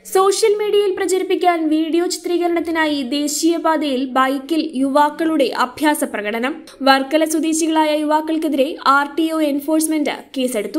social മീഡിയയിൽ പ്രചരിപ്പിക്കാൻ video ചിത്രീകരണത്തിനായി ദേശീയപാതയിൽ ബൈക്കിൽ യുവാക്കളുടെ അഭ്യാസ പ്രകടനം വർക്കല സ്വദേശികളായ യുവാക്കൾക്കെതിരെ ആർ ടി ഒ എൻഫോഴ്സ്മെന്റ് കേസെടുത്തു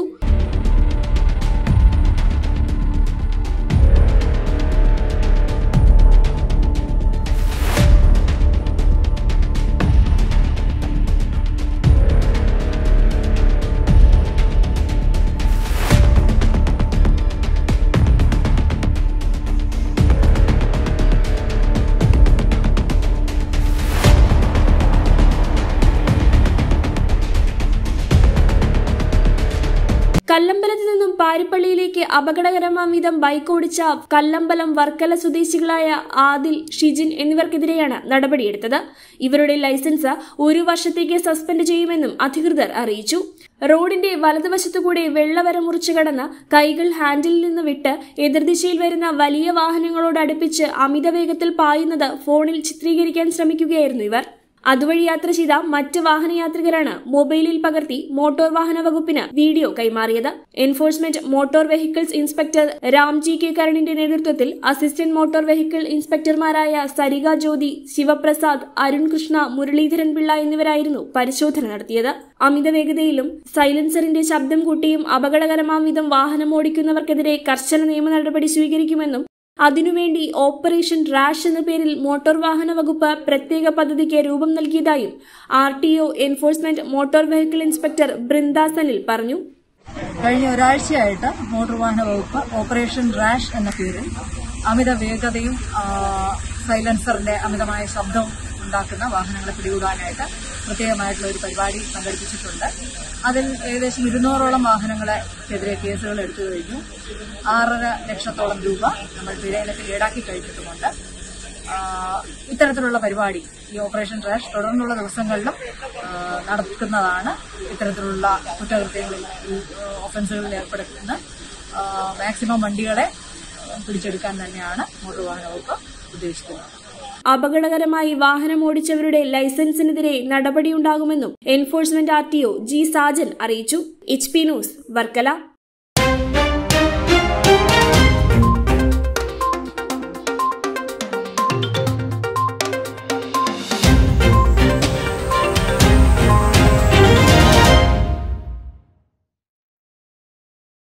കല്ലമ്പലത്ത് നിന്നും പാരിപ്പള്ളിയിലേക്ക് അപകടകരമാം വിധം ബൈക്ക് ഓടിച്ച കല്ലമ്പലം വർക്കല സ്വദേശികളായ ആദിൽ ഷിജിൻ എന്നിവർക്കെതിരെയാണ് നടപടിയെടുത്തത് ഇവരുടെ ലൈസൻസ് ഒരു വർഷത്തേക്ക് സസ്പെൻഡ് ചെയ്യുമെന്നും അധികൃതർ അറിയിച്ചു റോഡിന്റെ വലതുവശത്തുകൂടെ വെള്ളവര മുറിച്ചു കടന്ന് കൈകൾ ഹാൻഡിലിൽ നിന്ന് വിട്ട് എതിർദിശയിൽ വരുന്ന വലിയ വാഹനങ്ങളോട് അടുപ്പിച്ച് അമിത വേഗത്തിൽ പായുന്നത് ഫോണിൽ ചിത്രീകരിക്കാൻ ശ്രമിക്കുകയായിരുന്നു ഇവർ അതുവഴി യാത്ര ചെയ്ത മറ്റ് വാഹനയാത്രികരാണ് മൊബൈലിൽ പകർത്തി മോട്ടോർ വാഹന വകുപ്പിന് വീഡിയോ കൈമാറിയത് enforcement motor vehicles inspector Ramji K കരണിന്റെ നേതൃത്വത്തിൽ അസിസ്റ്റന്റ് മോട്ടോർ വെഹിക്കിൾ ഇൻസ്പെക്ടർമാരായ സരിക ജ്യോതി ശിവപ്രസാദ് അരുൺ കൃഷ്ണ മുരളീധരൻ പിള്ള എന്നിവരായിരുന്നു പരിശോധന നടത്തിയത് അമിത വേഗതയിലും സൈലൻസറിന്റെ ശബ്ദം കൂട്ടിയും അപകടകരമാം വിധം വാഹനം ഓടിക്കുന്നവർക്കെതിരെ കർശന നിയമ നടപടി സ്വീകരിക്കുമെന്നും അതിനുവേണ്ടി ഓപ്പറേഷൻ റാഷ് എന്ന പേരിൽ മോട്ടോർ വാഹന വകുപ്പ് പ്രത്യേക പദ്ധതിക്ക് രൂപം നൽകിയതായും R T O enforcement motor vehicle inspector Brinda Sanil പറഞ്ഞു കഴിഞ്ഞ ഒരാഴ്ചയായിട്ട് മോട്ടോർ വാഹന വകുപ്പ് ഓപ്പറേഷൻ റാഷ് എന്ന പേരിൽ അമിത വേഗതയും ആ, സൈലൻസറിന്റെ അമിതമായ ശബ്ദവും ഉണ്ടാക്കുന്ന വാഹനങ്ങളെ പിടികൂടാനായിട്ട് പ്രത്യേകമായിട്ടുള്ള ഒരു പരിപാടി സംഘടിപ്പിച്ചിട്ടുണ്ട് അതിൽ ഏകദേശം ഇരുന്നൂറോളം വാഹനങ്ങളെക്കെതിരെ കേസുകൾ എടുത്തു കഴിഞ്ഞു ആറര ലക്ഷത്തോളം രൂപ നമ്മൾ പിഴയിനത്തിൽ ഈടാക്കി കഴിഞ്ഞിട്ടുമുണ്ട് ആ, ഇത്തരത്തിലുള്ള പരിപാടി ഈ ഓപ്പറേഷൻ റാഷ് തുടർന്നുള്ള ദിവസങ്ങളിലും ആ, നടക്കുന്നതാണ് ഇത്തരത്തിലുള്ള കുറ്റകൃത്യങ്ങളിൽ ഈ ഒഫൻസുകളിൽ ഏർപ്പെടുത്തുന്ന ആ, മാക്സിമം വണ്ടികളെ പിടിച്ചെടുക്കാൻ തന്നെയാണ് മോട്ടോർ വാഹന വകുപ്പ് ഉദ്ദേശിക്കുന്നത് അപകടകരമായി വാഹനം ഓടിച്ചവരുടെ ലൈസൻസിനെതിരെ നടപടിയുണ്ടാകുമെന്നും enforcement R T O G Sajan അറിയിച്ചു എച്ച് പി ന്യൂസ് വർക്കല